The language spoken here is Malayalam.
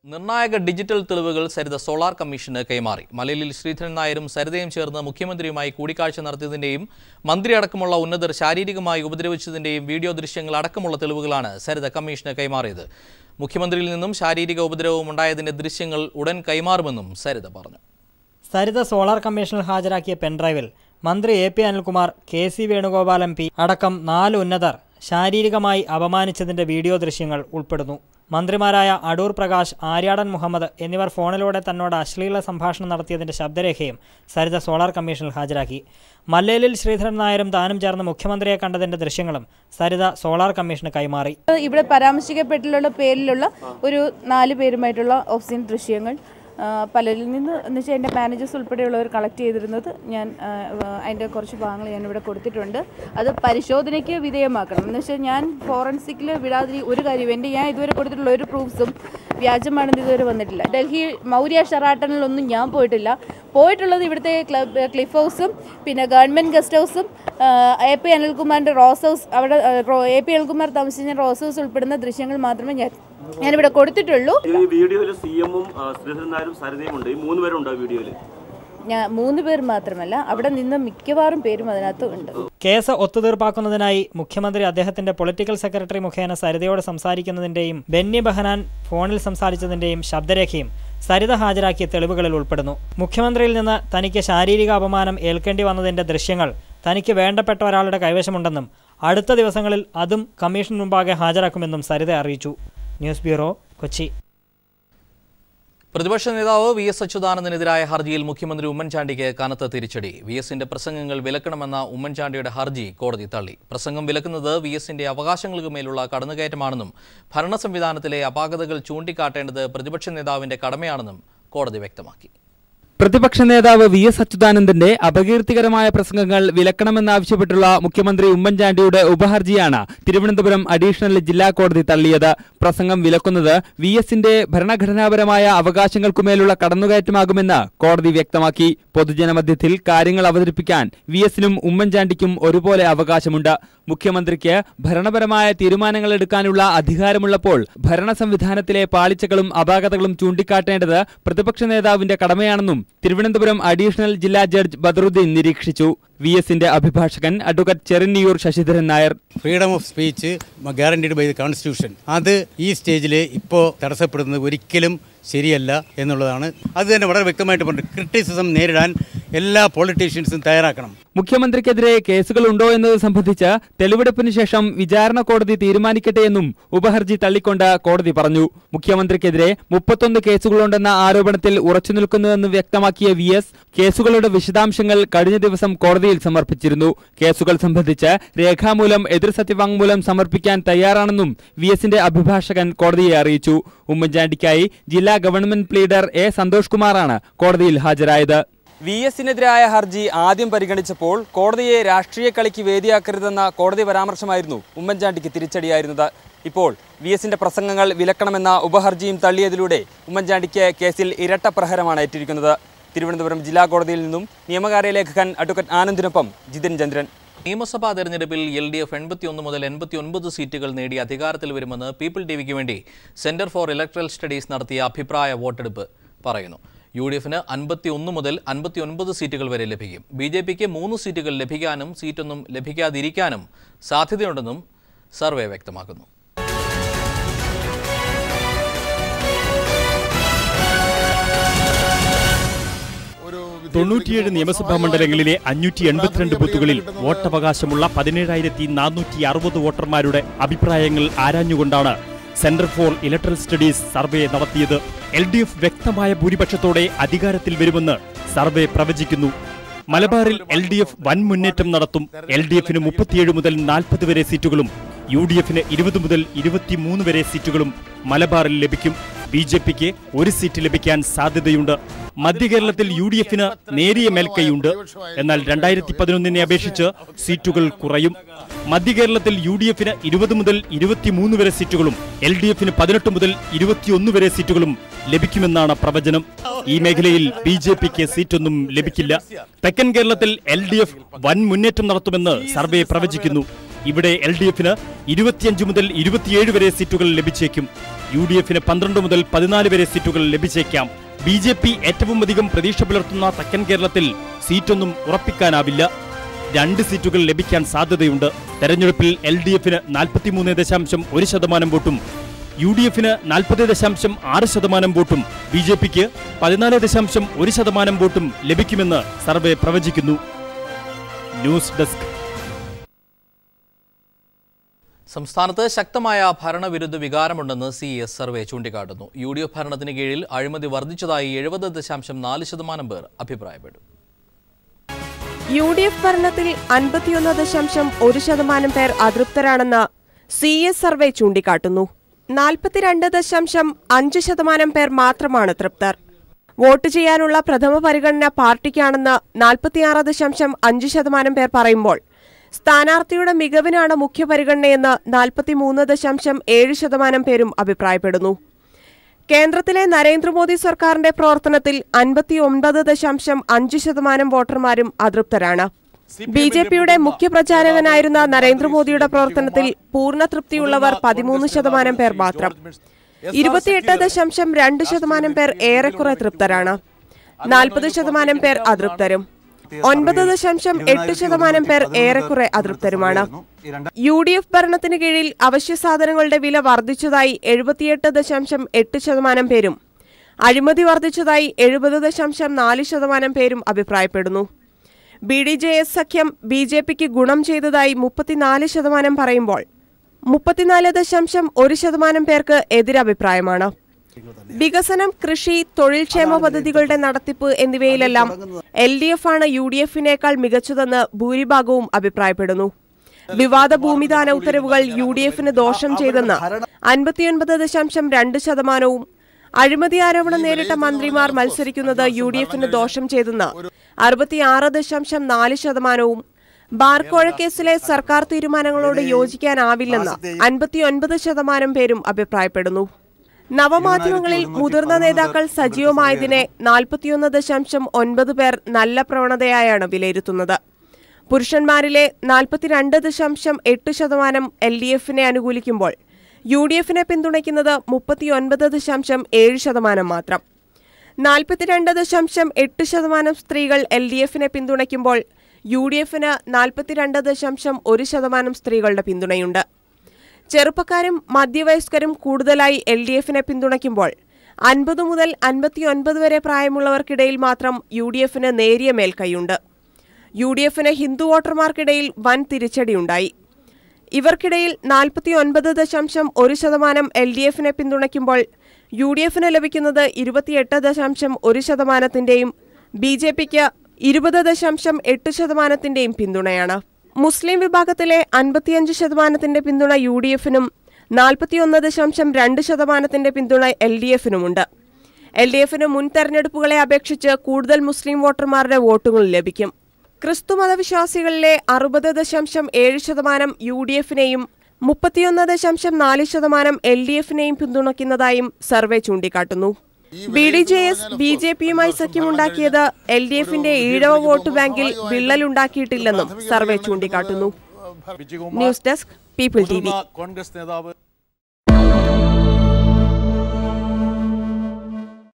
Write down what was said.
നിർണായക ഡിജിറ്റൽ തെളിവുകൾ സരിത സോളാർ കമ്മീഷന് കൈമാറി മലയിൽ ശ്രീധരൻ നായരും സരിതയും ചേർന്ന് മുഖ്യമന്ത്രിയുമായി കൂടിക്കാഴ്ച നടത്തിയതിന്റെയും മന്ത്രി അടക്കമുള്ള ഉന്നതർ ശാരീരികമായി ഉപദ്രവിച്ചതിന്റെയും വീഡിയോ ദൃശ്യങ്ങൾ അടക്കമുള്ള തെളിവുകളാണ് സരിത കമ്മീഷന് കൈമാറിയത് മുഖ്യമന്ത്രിയിൽ നിന്നും ശാരീരിക ഉപദ്രവവും ഉണ്ടായതിന്റെ ദൃശ്യങ്ങൾ ഉടൻ കൈമാറുമെന്നും സരിത പറഞ്ഞു സരിത സോളാർ കമ്മീഷനിൽ ഹാജരാക്കിയ പെൻഡ്രൈവിൽ മന്ത്രി A P Anilkumar K C Venugopal M P അടക്കം നാല് ഉന്നതർ ശാരീരികമായി അപമാനിച്ചതിന്റെ വീഡിയോ ദൃശ്യങ്ങൾ ഉൾപ്പെടുന്നു മന്ത്രിമാരായ അടൂർ പ്രകാശ് ആര്യാടൻ മുഹമ്മദ് എന്നിവർ ഫോണിലൂടെ തന്നോട് അശ്ലീല സംഭാഷണം നടത്തിയതിന്റെ ശബ്ദരേഖയും സരിത സോളാർ കമ്മീഷനിൽ ഹാജരാക്കി മല്ലേലിൽ ശ്രീധരൻ നായരും താനും ചേർന്ന് മുഖ്യമന്ത്രിയെ കണ്ടതിന്റെ ദൃശ്യങ്ങളും സരിത സോളാർ കമ്മീഷന് കൈമാറി ഇവിടെ പരാമർശിക്കപ്പെട്ടിട്ടുള്ള പേരിലുള്ള ഒരു നാല് പേരുമായിട്ടുള്ള ഓക്സിജൻ ദൃശ്യങ്ങൾ ആ, പലരിൽ നിന്ന് എന്ന് വെച്ചാൽ എൻ്റെ മാനേജേഴ്സ് ഉൾപ്പെടെയുള്ളവർ കളക്ട് ചെയ്തിരുന്നത് ഞാൻ ആ, അതിൻ്റെ കുറച്ച് ഭാഗങ്ങൾ ഞാൻ ഇവിടെ കൊടുത്തിട്ടുണ്ട് അത് പരിശോധനയ്ക്ക് വിധേയമാക്കണം എന്ന് വെച്ചാൽ ഞാൻ ഫോറൻസിക്കിൽ വിടാതിരി ഒരു കാര്യം എൻ്റെ ഞാൻ ഇതുവരെ കൊടുത്തിട്ടുള്ള ഒരു പ്രൂഫ്സും വ്യാജമാണെന്ന് ഇതുവരെ വന്നിട്ടില്ല ഡൽഹി മൗര്യ ഷെറാട്ടണിലൊന്നും ഞാൻ പോയിട്ടില്ല പോയിട്ടുള്ളത് ഇവിടുത്തെ ക്ലബ് ക്ലിഫ് ഹൗസും പിന്നെ ഗവൺമെൻറ് ഗസ്റ്റ് ഹൗസും എ പി അനിൽകുമാറിൻ്റെ റോസ് ഹൗസ് അവിടെ എ പി അനിൽകുമാർ താമസിച്ച റോസ് ഹൗസ് ഉൾപ്പെടുന്ന ദൃശ്യങ്ങൾ മാത്രമേ ഞാൻ ഞാനിവിടെ കൊടുത്തിട്ടുള്ളൂ ഈ വീഡിയോയിൽ സി എമ്മും ശ്രീധരൻ നായരും സരിതയും ഉണ്ട് ഈ മൂന്ന് പേരുണ്ട് ആ വീഡിയോയിൽ ഞാൻ മൂന്ന് പേർ മാത്രമല്ല അവിടെ നിന്ന് മിക്കവാറും പേരും അതിനകത്ത് ഉണ്ട് കേസ് ഒത്തുതീർപ്പാക്കുന്നതിനായി മുഖ്യമന്ത്രി അദ്ദേഹത്തിന്റെ പൊളിറ്റിക്കൽ സെക്രട്ടറി മുഖേന സരിതയോട് സംസാരിക്കുന്നതിന്റെയും ബെന്നി ബെഹനാൻ ഫോണിൽ സംസാരിച്ചതിന്റെയും ശബ്ദരേഖയും സരിത ഹാജരാക്കിയ തെളിവുകളിൽ ഉൾപ്പെടുന്നു മുഖ്യമന്ത്രിയിൽ നിന്ന് തനിക്ക് ശാരീരിക അപമാനം ഏൽക്കേണ്ടി വന്നതിന്റെ ദൃശ്യങ്ങൾ തനിക്ക് വേണ്ടപ്പെട്ട ഒരാളുടെ കൈവശമുണ്ടെന്നും അടുത്ത ദിവസങ്ങളിൽ അതും കമ്മീഷൻ മുമ്പാകെ ഹാജരാക്കുമെന്നും സരിത അറിയിച്ചു ന്യൂസ് ബ്യൂറോ കൊച്ചി പ്രതിപക്ഷ നേതാവ് വി എസ് അച്യുതാനന്ദനെതിരായ ഹർജിയിൽ മുഖ്യമന്ത്രി ഉമ്മൻചാണ്ടിക്ക് കനത്ത തിരിച്ചടി വി എസിന്റെ പ്രസംഗങ്ങൾ വിലക്കണമെന്ന ഉമ്മൻചാണ്ടിയുടെ ഹർജി കോടതി തള്ളി പ്രസംഗം വിലക്കുന്നത് വി എസിന്റെ അവകാശങ്ങൾക്ക് മേലുള്ള കടന്നുകയറ്റമാണെന്നും ഭരണ സംവിധാനത്തിലെ അപാകതകൾ ചൂണ്ടിക്കാട്ടേണ്ടത് പ്രതിപക്ഷ നേതാവിന്റെ കടമയാണെന്നും കോടതി വ്യക്തമാക്കി പ്രതിപക്ഷ നേതാവ് വി എസ് അച്യുതാനന്ദന്റെ അപകീർത്തികരമായ പ്രസംഗങ്ങൾ വിലക്കണമെന്നാവശ്യപ്പെട്ടുള്ള മുഖ്യമന്ത്രി ഉമ്മൻചാണ്ടിയുടെ ഉപഹർജിയാണ് തിരുവനന്തപുരം അഡീഷണൽ ജില്ലാ കോടതി തള്ളിയത് പ്രസംഗം വിലക്കുന്നത് വി എസിന്റെ ഭരണഘടനാപരമായ അവകാശങ്ങൾക്കുമേലുള്ള കടന്നുകയറ്റമാകുമെന്ന് കോടതി വ്യക്തമാക്കി പൊതുജനമധ്യത്തിൽ കാര്യങ്ങൾ അവതരിപ്പിക്കാൻ വി എസിനും ഉമ്മൻചാണ്ടിക്കും ഒരുപോലെ അവകാശമുണ്ട് മുഖ്യമന്ത്രിക്ക് ഭരണപരമായ തീരുമാനങ്ങൾ എടുക്കാനുള്ള അധികാരമുള്ളപ്പോൾ ഭരണ സംവിധാനത്തിലെ പാളിച്ചകളും അപാകതകളും ചൂണ്ടിക്കാട്ടേണ്ടത് പ്രതിപക്ഷ നേതാവിന്റെ കടമയാണെന്നും തിരുവനന്തപുരം അഡീഷണൽ ജില്ലാ ജഡ്ജ് ബദറുദ്ദീൻ നിരീക്ഷിച്ചു വി എസിന്റെ അഭിഭാഷകൻ advocate Cherunniyoor Sasidharan Nair freedom of speech guaranteed by the constitution അത് ഈ സ്റ്റേജിൽ ഇപ്പോൾ തടസ്സപ്പെടുന്നത് ഒരിക്കലും ശരിയല്ല എന്നുള്ളതാണ് അത് തന്നെ വളരെ വ്യക്തമായിട്ട് പറഞ്ഞു ക്രിറ്റിസിസം നേരിടാൻ എല്ലാ പൊളിറ്റീഷ്യൻസും തയ്യാറാക്കണം മുഖ്യമന്ത്രിക്കെതിരെ കേസുകൾ ഉണ്ടോ എന്നത് സംബന്ധിച്ച് തെളിവെടുപ്പിന് ശേഷം വിചാരണ കോടതി തീരുമാനിക്കട്ടെ എന്നും ഉപഹർജി തള്ളിക്കൊണ്ട് കോടതി പറഞ്ഞു മുഖ്യമന്ത്രിക്കെതിരെ മുപ്പത്തൊന്ന് കേസുകളുണ്ടെന്ന ആരോപണത്തിൽ ഉറച്ചുനിൽക്കുന്നുവെന്ന് വ്യക്തമാക്കിയ വി എസ് കേസുകളുടെ വിശദാംശങ്ങൾ കഴിഞ്ഞ ദിവസം കോടതിയിൽ സമർപ്പിച്ചിരുന്നു കേസുകൾ സംബന്ധിച്ച് രേഖാമൂലം എതിർ സത്യവാങ്മൂലം സമർപ്പിക്കാൻ തയ്യാറാണെന്നും വി എസിന്റെ അഭിഭാഷകൻ കോടതിയെ അറിയിച്ചു ഉമ്മൻചാണ്ടിക്കായി ജില്ലാ ഗവൺമെന്റ് പ്ലീഡർ എ സന്തോഷ് കുമാറാണ് കോടതിയിൽ ഹാജരായത് വി എസിനെതിരായ ഹർജി ആദ്യം പരിഗണിച്ചപ്പോൾ കോടതിയെ രാഷ്ട്രീയ കളിക്ക് വേദിയാക്കരുതെന്ന കോടതി പരാമർശമായിരുന്നു ഉമ്മൻചാണ്ടിക്ക് തിരിച്ചടിയായിരുന്നത് ഇപ്പോൾ വി എസിന്റെ പ്രസംഗങ്ങൾ വിലക്കണമെന്ന ഉപഹർജിയും തള്ളിയതിലൂടെ ഉമ്മൻചാണ്ടിക്ക് കേസിൽ ഇരട്ട പ്രഹരമാണ് ഏറ്റിരിക്കുന്നത് തിരുവനന്തപുരം ജില്ലാ കോടതിയിൽ നിന്നും നിയമകാര്യ ലേഖകൻ അഡ്വക്കേറ്റ് ആനന്ദിനൊപ്പം ജിതിൻ ചന്ദ്രൻ നിയമസഭാ തെരഞ്ഞെടുപ്പിൽ എൽ ഡി എഫ് എൺപത്തിയൊന്ന് മുതൽ എൺപത്തിയൊൻപത് സീറ്റുകൾ നേടി അധികാരത്തിൽ വരുമെന്ന് പീപ്പിൾ ടിവിക്ക് വേണ്ടി സെന്റർ ഫോർ ഇലക്ട്രൽ സ്റ്റഡീസ് നടത്തിയ അഭിപ്രായ വോട്ടെടുപ്പ് പറയുന്നു യു ഡി എഫിന് അൻപത്തി ഒന്ന് മുതൽ അൻപത്തിയൊൻപത് സീറ്റുകൾ വരെ ലഭിക്കും ബി ജെ പിക്ക് മൂന്ന് സീറ്റുകൾ ലഭിക്കാനും സീറ്റൊന്നും ലഭിക്കാതിരിക്കാനും സാധ്യതയുണ്ടെന്നും സർവേ വ്യക്തമാക്കുന്നു തൊണ്ണൂറ്റിയേഴ് നിയമസഭാ മണ്ഡലങ്ങളിലെ അഞ്ഞൂറ്റി എൺപത്തിരണ്ട് ബൂത്തുകളിൽ വോട്ടവകാശമുള്ള പതിനേഴായിരത്തി നാനൂറ്റി അറുപത് വോട്ടർമാരുടെ അഭിപ്രായങ്ങൾ ആരാഞ്ഞുകൊണ്ടാണ് centre for electoral studies survey നടത്തിയത് എൽ ഡി എഫ് വ്യക്തമായ ഭൂരിപക്ഷത്തോടെ അധികാരത്തിൽ വരുമെന്ന് സർവേ പ്രവചിക്കുന്നു മലബാറിൽ എൽ ഡി എഫ് വൻ മുന്നേറ്റം നടത്തും എൽ ഡി എഫിന് മുപ്പത്തിയേഴ് മുതൽ നാൽപ്പത് വരെ സീറ്റുകളും യു ഡി എഫിന് ഇരുപത് മുതൽ ഇരുപത്തിമൂന്ന് വരെ സീറ്റുകളും മലബാറിൽ ലഭിക്കും ബി ജെ പിക്ക് ഒരു സീറ്റ് ലഭിക്കാൻ സാധ്യതയുണ്ട് മധ്യകേരളത്തിൽ യു ഡി എഫിന് നേരിയ മേൽക്കൈയുണ്ട് എന്നാൽ രണ്ടായിരത്തി പതിനൊന്നിനെ അപേക്ഷിച്ച് സീറ്റുകൾ കുറയും മധ്യകേരളത്തിൽ യു ഡി എഫിന് ഇരുപത് മുതൽ ഇരുപത്തിമൂന്ന് വരെ സീറ്റുകളും എൽ ഡി എഫിന് പതിനെട്ട് മുതൽ ഇരുപത്തിയൊന്ന് വരെ സീറ്റുകളും ലഭിക്കുമെന്നാണ് പ്രവചനം ഈ മേഖലയിൽ ബി ജെ പിക്ക് സീറ്റൊന്നും ലഭിക്കില്ല തെക്കൻ കേരളത്തിൽ എൽ ഡി എഫ് വൻ മുന്നേറ്റം നടത്തുമെന്ന് സർവേ പ്രവചിക്കുന്നു ഇവിടെ എൽ ഡി എഫിന് ഇരുപത്തിയഞ്ച് മുതൽ ഇരുപത്തിയേഴ് വരെ സീറ്റുകൾ ലഭിച്ചേക്കും യു ഡി എഫിന് പന്ത്രണ്ട് മുതൽ പതിനാല് വരെ സീറ്റുകൾ ലഭിച്ചേക്കാം ബി ജെ പി ഏറ്റവും അധികം പ്രതീക്ഷ പുലർത്തുന്ന തെക്കൻ കേരളത്തിൽ സീറ്റൊന്നും ഉറപ്പിക്കാനാവില്ല രണ്ട് സീറ്റുകൾ ലഭിക്കാൻ സാധ്യതയുണ്ട് തെരഞ്ഞെടുപ്പിൽ എൽ ഡി എഫിന് നാൽപ്പത്തിമൂന്ന് ദശാംശം ഒരു ശതമാനം വോട്ടും യു ഡി എഫിന് നാൽപ്പത് ദശാംശം ആറ് ശതമാനം വോട്ടും ബി ജെ പിക്ക് പതിനാല് ദശാംശം ഒരു ശതമാനം വോട്ടും ലഭിക്കുമെന്ന് സർവേ പ്രവചിക്കുന്നു ന്യൂസ് ഡെസ്ക് സംസ്ഥാനത്ത് ശക്തമായ ഭരണവിരുദ്ധ വികാരമുണ്ടെന്ന് സി എസ് സർവേ ചൂണ്ടിക്കാട്ടുന്നു യു ഡി എഫ് ഭരണത്തിന് കീഴിൽ അഴിമതി വർദ്ധിച്ചതായി എഴുപത് ദശാംശം നാല് ശതമാനം പേർ അഭിപ്രായപ്പെട്ടു യു ഡി എഫ് ഭരണത്തിൽ അൻപത്തിയൊന്ന് ദശാംശം ഒരു ശതമാനം പേർ അതൃപ്തരാണെന്ന് സി എസ് സർവേ ചൂണ്ടിക്കാട്ടുന്നു നാൽപ്പത്തിരണ്ട് ദശാംശം അഞ്ച് ശതമാനം പേർ മാത്രമാണ് തൃപ്തർ വോട്ട് ചെയ്യാനുള്ള പ്രഥമ പരിഗണന പാർട്ടിക്കാണെന്ന് നാൽപ്പത്തിയാറ് ദശാംശം അഞ്ച് ശതമാനം പേർ പറയുമ്പോൾ സ്ഥാനാർത്ഥിയുടെ മികവിനാണ് മുഖ്യ പരിഗണനയെന്ന് നാൽപ്പത്തിമൂന്ന് ദശാംശം ഏഴ് ശതമാനം പേരും അഭിപ്രായപ്പെടുന്നു കേന്ദ്രത്തിലെ നരേന്ദ്രമോദി സർക്കാരിന്റെ പ്രവർത്തനത്തിൽ അൻപത്തിയൊൻപത് ദശാംശം അഞ്ച് ശതമാനം വോട്ടർമാരും അതൃപ്തരാണ് ബി ജെ പിയുടെ മുഖ്യപ്രചാരകനായിരുന്ന നരേന്ദ്രമോദിയുടെ പ്രവർത്തനത്തിൽ പൂർണ്ണ തൃപ്തിയുള്ളവർ പതിമൂന്ന് ശതമാനം പേർ മാത്രം ഇരുപത്തിയെട്ട് ദശാംശം രണ്ട് ശതമാനം പേർ ഏറെക്കുറെ തൃപ്തരാണ് നാൽപ്പത് ശതമാനം പേർ അതൃപ്തരും ഒൻപത് ദശാംശം എട്ട് ശതമാനം പേർ ഏറെക്കുറെ അതൃപ്തരുമാണ് യു ഡി എഫ് ഭരണത്തിന് കീഴിൽ അവശ്യ സാധനങ്ങളുടെ വില വർദ്ധിച്ചതായി എഴുപത്തിയെട്ട് ദശാംശം എട്ട് ശതമാനം പേരും അഴിമതി വർദ്ധിച്ചതായി എഴുപത് ദശാംശം നാല് ശതമാനം പേരും അഭിപ്രായപ്പെടുന്നു ബി ഡി ജെ എസ് സഖ്യം ബി ജെ പിക്ക് ഗുണം ചെയ്തതായി മുപ്പത്തിനാല് ശതമാനം പറയുമ്പോൾ മുപ്പത്തിനാല് ദശാംശം ഒരു ശതമാനം പേർക്ക് എതിരഭിപ്രായമാണ് വികസനം കൃഷി തൊഴിൽ ക്ഷേമ പദ്ധതികളുടെ നടത്തിപ്പ് എന്നിവയിലെല്ലാം എൽ ഡി എഫ് ആണ് യു ഡി എഫിനേക്കാൾ മികച്ചതെന്ന് ഭൂരിഭാഗവും അഭിപ്രായപ്പെടുന്നു വിവാദ ഭൂമിദാന ഉത്തരവുകൾ യു ഡി എഫിന് ദോഷം ചെയ്തെന്ന് അൻപത്തിയൊൻപത് ദശാംശം രണ്ട് ശതമാനവും അഴിമതി ആരോപണം നേരിട്ട മന്ത്രിമാർ മത്സരിക്കുന്നത് യു ഡി എഫിന് ദോഷം ചെയ്തെന്ന് അറുപത്തിയാറ് ദശാംശം നാല് ശതമാനവും ബാർക്കോഴ കേസിലെ സർക്കാർ തീരുമാനങ്ങളോട് യോജിക്കാനാവില്ലെന്ന് അൻപത്തിയൊൻപത് ശതമാനം പേരും അഭിപ്രായപ്പെടുന്നു നവമാധ്യമങ്ങളിൽ മുതിർന്ന നേതാക്കൾ സജീവമായതിനെ നാൽപ്പത്തിയൊന്ന് ദശാംശം ഒൻപത് പേർ നല്ല പ്രവണതയായാണ് വിലയിരുത്തുന്നത് പുരുഷന്മാരിലെ നാൽപ്പത്തിരണ്ട് ദശാംശം എട്ട് ശതമാനം എൽ ഡി എഫിനെ അനുകൂലിക്കുമ്പോൾ യു ഡി എഫിനെ പിന്തുണയ്ക്കുന്നത് മുപ്പത്തിയൊൻപത് ദശാംശം ഏഴ് ശതമാനം മാത്രം നാൽപ്പത്തിരണ്ട് ദശാംശം എട്ട് ശതമാനം സ്ത്രീകൾ എൽ ഡി എഫിനെ പിന്തുണയ്ക്കുമ്പോൾ യു ഡി എഫിന് നാൽപ്പത്തിരണ്ട് ദശാംശം ഒരു ശതമാനം സ്ത്രീകളുടെ പിന്തുണയുണ്ട് ചെറുപ്പക്കാരും മധ്യവയസ്കരും കൂടുതലായി എൽ ഡി എഫിനെ പിന്തുണയ്ക്കുമ്പോൾ അൻപത് മുതൽ അൻപത്തിയൊൻപത് വരെ പ്രായമുള്ളവർക്കിടയിൽ മാത്രം യു ഡി എഫിന് നേരിയ മേൽക്കൈയുണ്ട് യു ഡി എഫിന് ഹിന്ദു വോട്ടർമാർക്കിടയിൽ വൻ തിരിച്ചടിയുണ്ടായി ഇവർക്കിടയിൽ നാൽപ്പത്തിയൊൻപത് ദശാംശം ഒരു ശതമാനം എൽ ഡി എഫിനെ പിന്തുണയ്ക്കുമ്പോൾ യു ഡി എഫിന് ലഭിക്കുന്നത് ഇരുപത്തിയെട്ട് ദശാംശം ഒരു ശതമാനത്തിന്റെയും ബി ജെ പിക്ക് ഇരുപത് ദശാംശം എട്ട് ശതമാനത്തിന്റെയും പിന്തുണയാണ് മുസ്ലിം വിഭാഗത്തിലെ അൻപത്തിയഞ്ച് ശതമാനത്തിന്റെ പിന്തുണ യു ഡി എഫിനും നാൽപ്പത്തിയൊന്ന് ദശാംശം രണ്ട് ശതമാനത്തിന്റെ പിന്തുണ എൽ ഡി എഫിനുമുണ്ട് എൽ ഡി എഫിന് മുൻ തെരഞ്ഞെടുപ്പുകളെ അപേക്ഷിച്ച് കൂടുതൽ മുസ്ലിം വോട്ടർമാരുടെ വോട്ടുകൾ ലഭിക്കും ക്രിസ്തു മതവിശ്വാസികളിലെ അറുപത് ദശാംശം ഏഴ് ശതമാനം യു ഡി എഫിനെയും മുപ്പത്തിയൊന്ന് ദശാംശം നാല് ശതമാനം എൽ ഡി എഫിനെയും പിന്തുണയ്ക്കുന്നതായും സർവേ ചൂണ്ടിക്കാട്ടുന്നു B D J S B J പിയുമായി സഖ്യമുണ്ടാക്കിയത് എൽ ഡി എഫിന്റെ ഈഴവ വോട്ട് ബാങ്കിൽ വിള്ളലുണ്ടാക്കിയിട്ടില്ലെന്നും സർവേ ചൂണ്ടിക്കാട്ടുന്നു news desk People T V Congress നേതാവ്